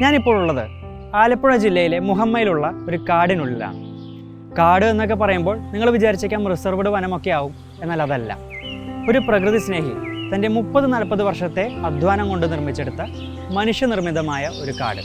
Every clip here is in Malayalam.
ഞാനിപ്പോൾ ഉള്ളത് ആലപ്പുഴ ജില്ലയിലെ മുഹമ്മയിലുള്ള ഒരു കാടിനുള്ളിലാണ് കാട് എന്നൊക്കെ പറയുമ്പോൾ നിങ്ങൾ വിചാരിച്ചേക്കാം റിസർവ്ഡ് വനമൊക്കെ ആവും എന്നാൽ അതല്ല ഒരു പ്രകൃതി സ്നേഹി തൻ്റെ മുപ്പത് നാൽപ്പത് വർഷത്തെ അധ്വാനം കൊണ്ട് നിർമ്മിച്ചെടുത്ത മനുഷ്യനിർമ്മിതമായ ഒരു കാട്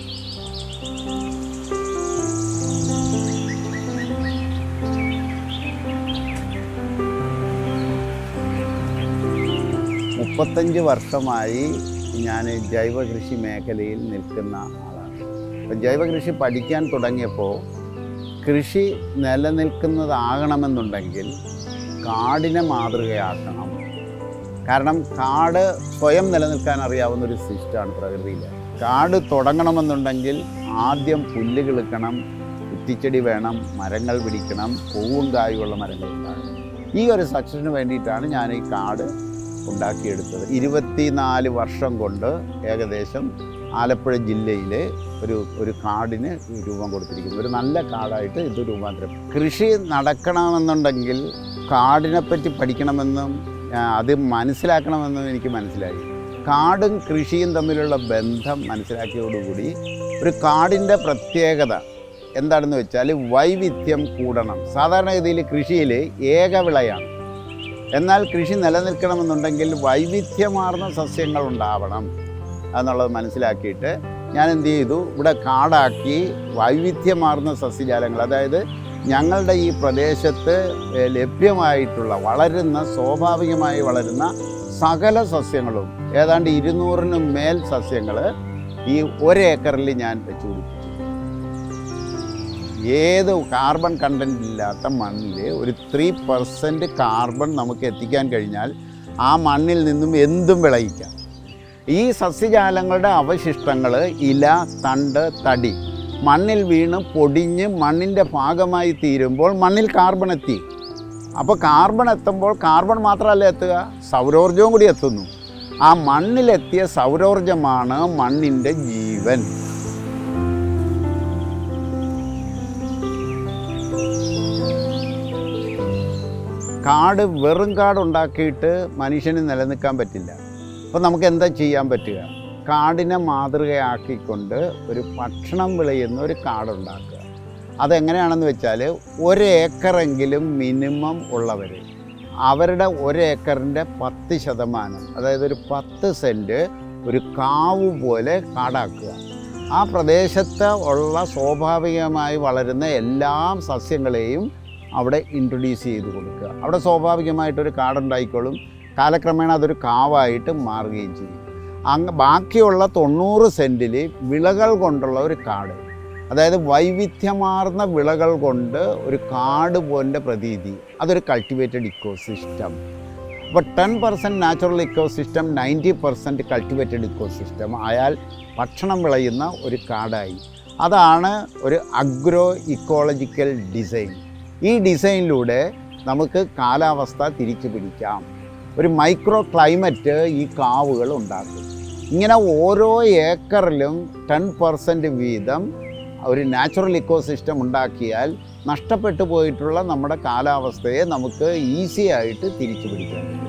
മുപ്പത്തഞ്ച് വർഷമായി ഞാൻ ജൈവ കൃഷി മേഖലയിൽ നിൽക്കുന്ന ആളാണ് അപ്പം ജൈവ കൃഷി പഠിക്കാൻ തുടങ്ങിയപ്പോൾ കൃഷി നിലനിൽക്കുന്നതാകണമെന്നുണ്ടെങ്കിൽ കാടിനെ മാതൃകയാക്കണം കാരണം കാട് സ്വയം നിലനിൽക്കാൻ അറിയാവുന്ന ഒരു സിസ്റ്റമാണ് പ്രകൃതിയിൽ കാട് തുടങ്ങണമെന്നുണ്ടെങ്കിൽ ആദ്യം പുല്ല് കിളുക്കണം കുറ്റിച്ചെടി വേണം മരങ്ങൾ പിടിക്കണം പൂവും കായുമുള്ള മരങ്ങൾ ഉണ്ടാകണം ഈ ഒരു സക്സസിന് വേണ്ടിയിട്ടാണ് ഞാൻ ഈ കാട് ഉണ്ടാക്കിയെടുത്തത് ഇരുപത്തിനാല് വർഷം കൊണ്ട് ഏകദേശം ആലപ്പുഴ ജില്ലയിലെ ഒരു ഒരു കാടിന് രൂപം കൊടുത്തിരിക്കുന്നു ഒരു നല്ല കാടായിട്ട് ഇത് രൂപാന്തരം കൃഷി നടക്കണമെന്നുണ്ടെങ്കിൽ കാടിനെപ്പറ്റി പഠിക്കണമെന്നും ആ, അത് മനസ്സിലാക്കണമെന്നും എനിക്ക് മനസ്സിലായി കാടും കൃഷിയും തമ്മിലുള്ള ബന്ധം മനസ്സിലാക്കിയതോടുകൂടി ഒരു കാടിൻ്റെ പ്രത്യേകത എന്താണെന്ന് വെച്ചാൽ വൈവിധ്യം കൂടണം സാധാരണഗതിയിൽ കൃഷിയിൽ ഏകവിളയാണ് എന്നാൽ കൃഷി നിലനിൽക്കണമെന്നുണ്ടെങ്കിൽ വൈവിധ്യമാർന്ന സസ്യങ്ങൾ ഉണ്ടാവണം എന്നുള്ളത് മനസ്സിലാക്കിയിട്ട് ഞാൻ എന്ത് ചെയ്തു ഇവിടെ കാടാക്കി വൈവിധ്യമാർന്ന സസ്യജാലങ്ങൾ അതായത് ഞങ്ങളുടെ ഈ പ്രദേശത്ത് ഏഹ്, ലഭ്യമായിട്ടുള്ള വളരുന്ന സ്വാഭാവികമായി വളരുന്ന സകല സസ്യങ്ങളും ഏതാണ്ട് ഇരുന്നൂറിന് മേൽ സസ്യങ്ങൾ ഈ ഒരേക്കറിൽ ഞാൻ വെച്ച് പിടിപ്പിച്ചു ഏത് കാർബൺ കണ്ടന്റ് ഇല്ലാത്ത മണ്ണിൽ ഒരു ത്രീ പെർസെൻറ്റ് കാർബൺ നമുക്ക് എത്തിക്കാൻ കഴിഞ്ഞാൽ ആ മണ്ണിൽ നിന്നും എന്തും വിളയിക്കാം ഈ സസ്യജാലങ്ങളുടെ അവശിഷ്ടങ്ങൾ ഇല തണ്ട് തടി മണ്ണിൽ വീണ് പൊടിഞ്ഞ് മണ്ണിൻ്റെ ഭാഗമായി തീരുമ്പോൾ മണ്ണിൽ കാർബൺ എത്തി അപ്പോൾ കാർബൺ എത്തുമ്പോൾ കാർബൺ മാത്രമല്ല എത്തുക സൗരോർജവും കൂടി എത്തുന്നു ആ മണ്ണിലെത്തിയ സൗരോർജമാണ് മണ്ണിൻ്റെ ജീവൻ കാട് വെറും കാട് ഉണ്ടാക്കിയിട്ട് മനുഷ്യന് നിലനിൽക്കാൻ പറ്റില്ല അപ്പോൾ നമുക്ക് എന്താ ചെയ്യാൻ പറ്റുക കാടിനെ മാതൃകയാക്കിക്കൊണ്ട് ഒരു ഭക്ഷണം വിളയുന്ന ഒരു കാടുണ്ടാക്കുക അതെങ്ങനെയാണെന്ന് വെച്ചാൽ ഒരേക്കറെങ്കിലും മിനിമം ഉള്ളവർ അവരുടെ ഒരേക്കറിൻ്റെ പത്ത് ശതമാനം അതായത് ഒരു പത്ത് സെൻറ്റ് ഒരു കാവ് പോലെ കാടാക്കുക ആ പ്രദേശത്ത് ഉള്ള സ്വാഭാവികമായി വളരുന്ന എല്ലാ സസ്യങ്ങളെയും അവിടെ ഇൻട്രൊഡ്യൂസ് ചെയ്ത് കൊടുക്കുക അവിടെ സ്വാഭാവികമായിട്ടൊരു കാടുണ്ടായിക്കോളും കാലക്രമേണ അതൊരു കാവായിട്ട് മാറുകയും ചെയ്യും അങ്ങ് ബാക്കിയുള്ള തൊണ്ണൂറ് സെൻറ്റിൽ വിളകൾ കൊണ്ടുള്ള ഒരു കാട് അതായത് വൈവിധ്യമാർന്ന വിളകൾ കൊണ്ട് ഒരു കാട് പോലെ പ്രതീതി അതൊരു കൾട്ടിവേറ്റഡ് ഇക്കോ സിസ്റ്റം അപ്പോൾ ten percent natural ecosystem ninety percent cultivated ecosystem ആയാൽ ഭക്ഷണം വിളയുന്ന ഒരു കാടായി അതാണ് ഒരു അഗ്രോ ഇക്കോളജിക്കൽ ഡിസൈൻ ഈ ഡിസൈനിലൂടെ നമുക്ക് കാലാവസ്ഥ തിരിച്ചു പിടിക്കാം ഒരു മൈക്രോ ക്ലൈമറ്റ് ഈ കാവുകൾ ഉണ്ടാക്കും ഇങ്ങനെ ഓരോ ഏക്കറിലും ടെൻ പെർസെൻറ്റ് വീതം ഒരു നാച്ചുറൽ ഇക്കോ സിസ്റ്റം ഉണ്ടാക്കിയാൽ നഷ്ടപ്പെട്ടു പോയിട്ടുള്ള നമ്മുടെ കാലാവസ്ഥയെ നമുക്ക് ഈസി ആയിട്ട് തിരിച്ചു പിടിക്കാൻ പറ്റും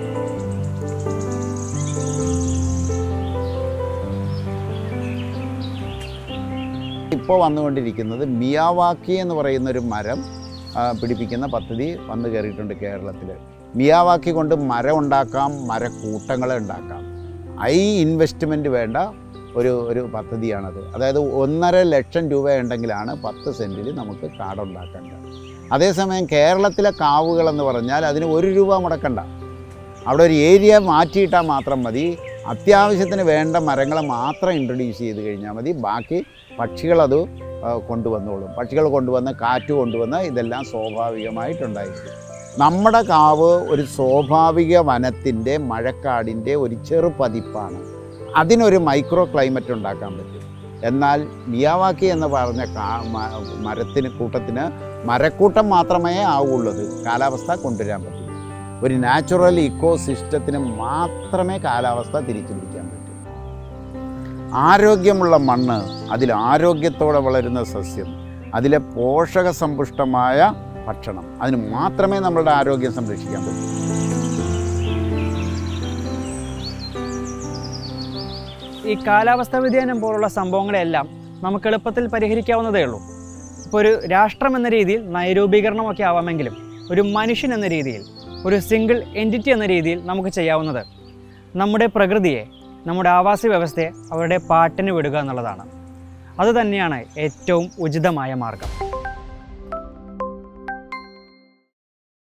ഇപ്പോൾ വന്നുകൊണ്ടിരിക്കുന്നത് മിയാവാക്കി എന്ന് പറയുന്ന ഒരു മരം ആ, പിടിപ്പിക്കുന്ന പദ്ധതി വന്നു കയറിയിട്ടുണ്ട് കേരളത്തിൽ മിയാവാക്കി കൊണ്ട് മരം ഉണ്ടാക്കാം മരക്കൂട്ടങ്ങളെ ഉണ്ടാക്കാം ഹൈ ഇൻവെസ്റ്റ്മെൻറ്റ് വേണ്ട ഒരു ഒരു പദ്ധതിയാണത് അതായത് ഒന്നര ലക്ഷം രൂപ ഉണ്ടെങ്കിലാണ് പത്ത് സെൻറ്റിൽ നമുക്ക് കാടുണ്ടാക്കേണ്ടത് അതേസമയം കേരളത്തിലെ കാവുകളെന്ന് പറഞ്ഞാൽ അതിന് ഒരു രൂപ മുടക്കണ്ട അവിടെ ഒരു ഏരിയ മാറ്റിയിട്ടാൽ മാത്രം മതി അത്യാവശ്യത്തിന് വേണ്ട മരങ്ങളെ മാത്രം ഇൻട്രൊഡ്യൂസ് ചെയ്ത് കഴിഞ്ഞാൽ മതി ബാക്കി പക്ഷികളത് ആ, കൊണ്ടുവന്നോളും പക്ഷികൾ കൊണ്ടുവന്ന് കാറ്റ് കൊണ്ടുവന്ന് ഇതെല്ലാം സ്വാഭാവികമായിട്ടുണ്ടായിരിക്കും നമ്മുടെ കാവ് ഒരു സ്വാഭാവിക വനത്തിൻ്റെ മഴക്കാടിൻ്റെ ഒരു ചെറു പതിപ്പാണ് അതിനൊരു മൈക്രോ ക്ലൈമറ്റ് ഉണ്ടാക്കാൻ പറ്റും എന്നാൽ മിയാവാക്കി എന്ന് പറഞ്ഞ കാ മ- മരത്തിന് കൂട്ടത്തിന് മരക്കൂട്ടം മാത്രമേ ആവുള്ളത് കാലാവസ്ഥ കൊണ്ടുവരാൻ പറ്റൂ ഒരു നാച്ചുറൽ ഇക്കോ സിസ്റ്റത്തിന് മാത്രമേ കാലാവസ്ഥ തിരിച്ചു പിടിക്കാൻ പറ്റൂ ആരോഗ്യമുള്ള മണ്ണ് അതിൽ ആരോഗ്യത്തോടെ വളരുന്ന സസ്യം അതിലെ പോഷക സമ്പുഷ്ടമായ ഭക്ഷണം അതിന് മാത്രമേ നമ്മളുടെ ആരോഗ്യം സംരക്ഷിക്കാൻ പറ്റൂ ഈ കാലാവസ്ഥാ വ്യതിയാനം പോലുള്ള സംഭവങ്ങളെല്ലാം നമുക്ക് എളുപ്പത്തിൽ പരിഹരിക്കാവുന്നതേ ഉള്ളൂ ഇപ്പോൾ ഒരു രാഷ്ട്രം എന്ന രീതിയിൽ നയരൂപീകരണമൊക്കെ ആവാമെങ്കിലും ഒരു മനുഷ്യൻ എന്ന രീതിയിൽ ഒരു സിംഗിൾ എൻറ്റിറ്റി എന്ന രീതിയിൽ നമുക്ക് ചെയ്യാവുന്നത് നമ്മുടെ പ്രകൃതിയെ നമ്മുടെ ആവാസ വ്യവസ്ഥയെ അവരുടെ പാട്ടിന് വിടുക എന്നുള്ളതാണ് അതുതന്നെയാണ് ഏറ്റവും ഉചിതമായ മാർഗം